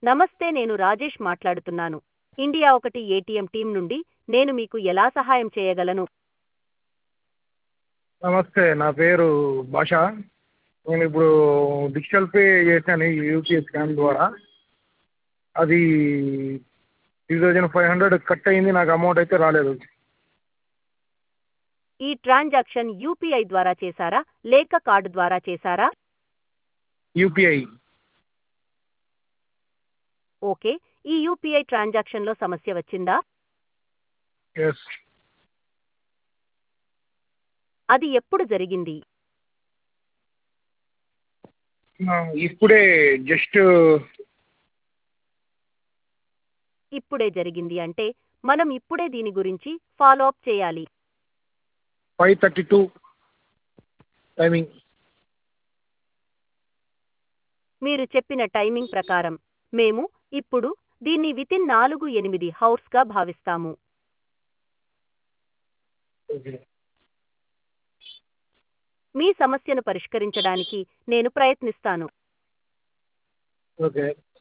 నమస్తే నేను రాజేష్ మాట్లాడుతున్నాను ఇండియా ఒకటి ఏటీఎం టీం నుండి నేను మీకు ఎలా సహాయం చేయగలను నమస్తే నా పేరు భాష నేను ఇప్పుడు డిజిటల్ పే చేశాను యూపీఐ స్కాన్ ద్వారా అది three thousand five hundred cut అయింది నాకు అమౌంట్ అయితే రాలేదు ఈ ట్రాన్సాక్షన్ యూపీఐ ద్వారా చేశారా లేక కార్డు ద్వారా చేశారా యూపీఐ ఓకే ఈ యూపీఐ ట్రాన్సాక్షన్లో సమస్య వచ్చిందా ఎస్ అది ఎప్పుడు జరిగింది ఇప్పుడే జస్ట్ ఇప్పుడే జరిగింది అంటే మనం ఇప్పుడే దీని గురించి ఫాలో అప్ చేయాలి ఫైవ్ థర్టీ టూ టైమింగ్ మీరు చెప్పిన టైమింగ్ ప్రకారం మేము ఇప్పుడు దీన్ని వితిన్ నాలుగు ఎనిమిది హౌర్స్గా భావిస్తాము ఓకే మీ సమస్యను పరిష్కరించడానికి నేను ప్రయత్నిస్తాను ఓకే